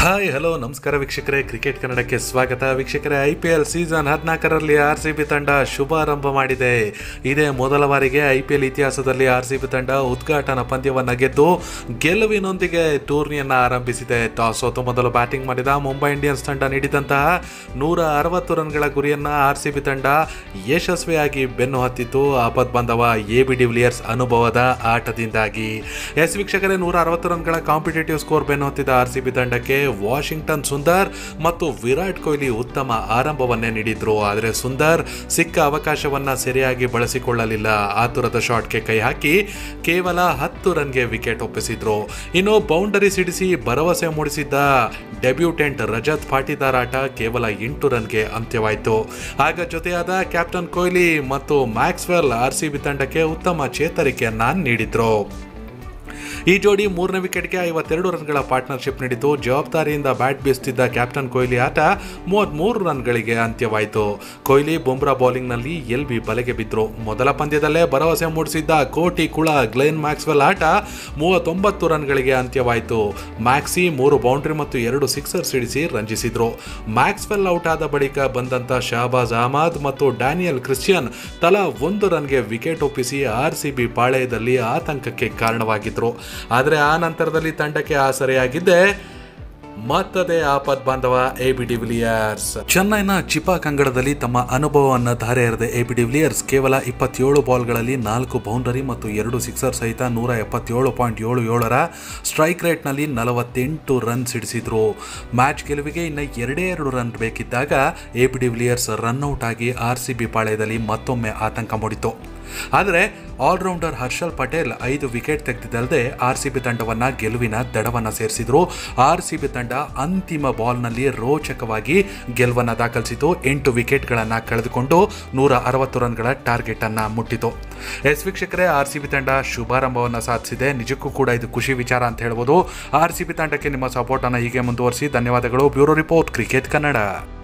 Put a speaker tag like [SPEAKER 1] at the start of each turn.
[SPEAKER 1] hi hello ನಮಸ್ಕಾರ ವೀಕ್ಷಕರೇ cricket ಕನ್ನಡಕ್ಕೆ ಸ್ವಾಗತ ವೀಕ್ಷಕರೇ ಐ ಪಿ ಎಲ್ ಸೀಸನ್ ಹದಿನಾಲ್ಕರಲ್ಲಿ ಆರ್ ಸಿ ಬಿ ತಂಡ ಶುಭಾರಂಭ ಮಾಡಿದೆ ಇದೇ ಮೊದಲ ಬಾರಿಗೆ ಐ ಪಿ ಎಲ್ ಇತಿಹಾಸದಲ್ಲಿ ಆರ್ ಸಿ ಬಿ ತಂಡ ಉದ್ಘಾಟನಾ ಪಂದ್ಯವನ್ನು ಗೆದ್ದು ಗೆಲುವಿನೊಂದಿಗೆ ಟೂರ್ನಿಯನ್ನು ಆರಂಭಿಸಿದೆ ಟಾಸ್ ಸೋತು ಮೊದಲು ಬ್ಯಾಟಿಂಗ್ ಮಾಡಿದ ಮುಂಬೈ ಇಂಡಿಯನ್ಸ್ ತಂಡ ನೀಡಿದಂತಹ ನೂರ ಅರವತ್ತು ರನ್ಗಳ ಗುರಿಯನ್ನು ಆರ್ ಸಿ ಬಿ ತಂಡ ಯಶಸ್ವಿಯಾಗಿ ಬೆನ್ನು ಹತ್ತಿತ್ತು ಆಪತ್ ಬಂದವ ಎ ಬಿ ಡಿವಿಲಿಯರ್ಸ್ ಅನುಭವದ ಆಟದಿಂದಾಗಿ ಎಸ್ ವೀಕ್ಷಕರೇ ನೂರ ಅರವತ್ತು ರನ್ಗಳ ಕಾಂಪಿಟೇಟಿವ್ ಸ್ಕೋರ್ ಬೆನ್ನು ಹತ್ತಿದ ಆರ್ ಸಿ ಬಿ ತಂಡಕ್ಕೆ ವಾಷಿಂಗ್ಟನ್ ಸುಂದರ್ ಮತ್ತು ವಿರಾಟ್ ಕೊಹ್ಲಿ ಉತ್ತಮ ಆರಂಭವನ್ನೇ ನೀಡಿದ್ರು ಆದರೆ ಸುಂದರ್ ಸಿಕ್ಕ ಅವಕಾಶವನ್ನ ಸರಿಯಾಗಿ ಬಳಸಿಕೊಳ್ಳಲಿಲ್ಲ ಆತುರದ ಶಾಟ್ಗೆ ಕೈ ಹಾಕಿ ಕೇವಲ ಹತ್ತು ರನ್ಗೆ ವಿಕೆಟ್ ಒಪ್ಪಿಸಿದ್ರು ಇನ್ನು ಬೌಂಡರಿ ಸಿಡಿಸಿ ಭರವಸೆ ಮೂಡಿಸಿದ್ದ ಡೆಬ್ಯೂಟೆಂಟ್ ರಜತ್ ಪಾಟಿದಾರ್ ಆಟ ಕೇವಲ ಎಂಟು ರನ್ಗೆ ಅಂತ್ಯವಾಯಿತು ಆಗ ಜೊತೆಯಾದ ಕ್ಯಾಪ್ಟನ್ ಕೊಹ್ಲಿ ಮತ್ತು ಮ್ಯಾಕ್ಸ್ವೆಲ್ ಆರ್ ಸಿ ಬಿ ತಂಡಕ್ಕೆ ಉತ್ತಮ ಚೇತರಿಕೆಯನ್ನ ನೀಡಿದ್ರು ಈ ಜೋಡಿ ಮೂರನೇ ವಿಕೆಟ್ಗೆ ಐವತ್ತೆರಡು ರನ್ಗಳ ಪಾರ್ಟ್ನರ್ಶಿಪ್ ನೀಡಿತು ಜವಾಬ್ದಾರಿಯಿಂದ ಬ್ಯಾಟ್ ಬೀಸ್ತಿದ್ದ ಕ್ಯಾಪ್ಟನ್ ಕೊಹ್ಲಿ ಆಟ ಮೂವತ್ಮೂರು ರನ್ಗಳಿಗೆ ಅಂತ್ಯವಾಯಿತು ಕೊಹ್ಲಿ ಬುಮ್ರಾ ಬೌಲಿಂಗ್ನಲ್ಲಿ ಎಲ್ ಬಿ ಬಲೆಗೆ ಬಿದ್ದರು ಮೊದಲ ಪಂದ್ಯದಲ್ಲೇ ಭರವಸೆ ಮೂಡಿಸಿದ್ದ ಕೋಟಿ ಕುಳ ಗ್ಲೆನ್ ಮ್ಯಾಕ್ಸ್ವೆಲ್ ಆಟ ಮೂವತ್ತೊಂಬತ್ತು ರನ್ಗಳಿಗೆ ಅಂತ್ಯವಾಯಿತು ಮ್ಯಾಕ್ಸಿ ಮೂರು ಬೌಂಡ್ರಿ ಮತ್ತು ಎರಡು ಸಿಕ್ಸರ್ ಸಿಡಿಸಿ ರಂಜಿಸಿದ್ರು ಮ್ಯಾಕ್ಸ್ವೆಲ್ ಔಟ್ ಆದ ಬಳಿಕ ಬಂದಂತ ಶಹಬಾಜ್ ಅಹಮದ್ ಮತ್ತು ಡ್ಯಾನಿಯಲ್ ಕ್ರಿಶ್ಚಿಯನ್ ತಲಾ ಒಂದು ರನ್ಗೆ ವಿಕೆಟ್ ಒಪ್ಪಿಸಿ ಆರ್ ಸಿ ಬಿ ಪಾಳೆಯದಲ್ಲಿ ಆತಂಕಕ್ಕೆ ಕಾರಣವಾಗಿದ್ರು ಆದರೆ ಆ ನಂತರದಲ್ಲಿ ತಂಡಕ್ಕೆ ಆಸರೆಯಾಗಿದ್ದೆ ಮತ್ತದೇ ಆಪತ್ ಬಾಂಧವ ಎ ಬಿ ಡಿವಿಲಿಯರ್ಸ್ ಚೆನ್ನೈನ ಚಿಪಾಕ್ ಅಂಗಡದಲ್ಲಿ ತಮ್ಮ ಅನುಭವವನ್ನು ಧಾರೆ ಎರೆದ ಎ ಬಿ ಡಿವಿಲಿಯರ್ಸ್ ಕೇವಲ ಇಪ್ಪತ್ತೇಳು ಬಾಲ್ಗಳಲ್ಲಿ ನಾಲ್ಕು ಬೌಂಡರಿ ಮತ್ತು ಎರಡು ಸಿಕ್ಸರ್ ಸಹಿತ ನೂರ ಎಪ್ಪತ್ತೇಳು ಪಾಯಿಂಟ್ ಏಳು ಏಳರ ಸ್ಟ್ರೈಕ್ ರೇಟ್ನಲ್ಲಿ ನಲವತ್ತೆಂಟು ರನ್ ಸಿಡಿಸಿದ್ರು ಮ್ಯಾಚ್ ಗೆಲುವಿಗೆ ಇನ್ನು ಎರಡೇ ಎರಡು ರನ್ ಬೇಕಿದ್ದಾಗ ಎ ಬಿ ಡಿವಿಲಿಯರ್ಸ್ ರನ್ಔಟ್ ಆಗಿ ಆರ್ ಸಿ ಬಿ ಪಾಳ್ಯದಲ್ಲಿ ಮತ್ತೊಮ್ಮೆ ಆತಂಕ ಮೂಡಿತು ಆದರೆ ಆಲ್ರೌಂಡರ್ ಹರ್ಷಲ್ ಪಟೇಲ್ ಐದು ವಿಕೆಟ್ ತೆಗೆದಿದ್ದಲ್ಲದೆ ಆರ್ ಸಿ ಬಿ ತಂಡವನ್ನು ಗೆಲುವಿನ ದಡವನ್ನು ಸೇರಿಸಿದ್ರು ಆರ್ ಸಿ ಬಿ ತಂಡ ಅಂತಿಮ ಬಾಲ್ನಲ್ಲಿ ರೋಚಕವಾಗಿ ಗೆಲುವನ್ನು ದಾಖಲಿಸಿತು ಎಂಟು ವಿಕೆಟ್ಗಳನ್ನು ಕಳೆದುಕೊಂಡು ನೂರ ಅರವತ್ತು ರನ್ಗಳ ಟಾರ್ಗೆಟ್ ಅನ್ನು ಮುಟ್ಟಿತು ಎಸ್ ವೀಕ್ಷಕರೇ ಆರ್ ಸಿ ಬಿ ತಂಡ ಶುಭಾರಂಭವನ್ನು ಸಾಧಿಸಿದೆ ನಿಜಕ್ಕೂ ಕೂಡ ಇದು ಖುಷಿ ವಿಚಾರ ಅಂತ ಹೇಳ್ಬೋದು ಆರ್ ಸಿ ಬಿ ತಂಡಕ್ಕೆ ನಿಮ್ಮ ಸಪೋರ್ಟನ್ನು ಹೀಗೆ ಮುಂದುವರಿಸಿ ಧನ್ಯವಾದಗಳು ಬ್ಯೂರೋ ರಿಪೋರ್ಟ್ ಕ್ರಿಕೆಟ್ ಕನ್ನಡ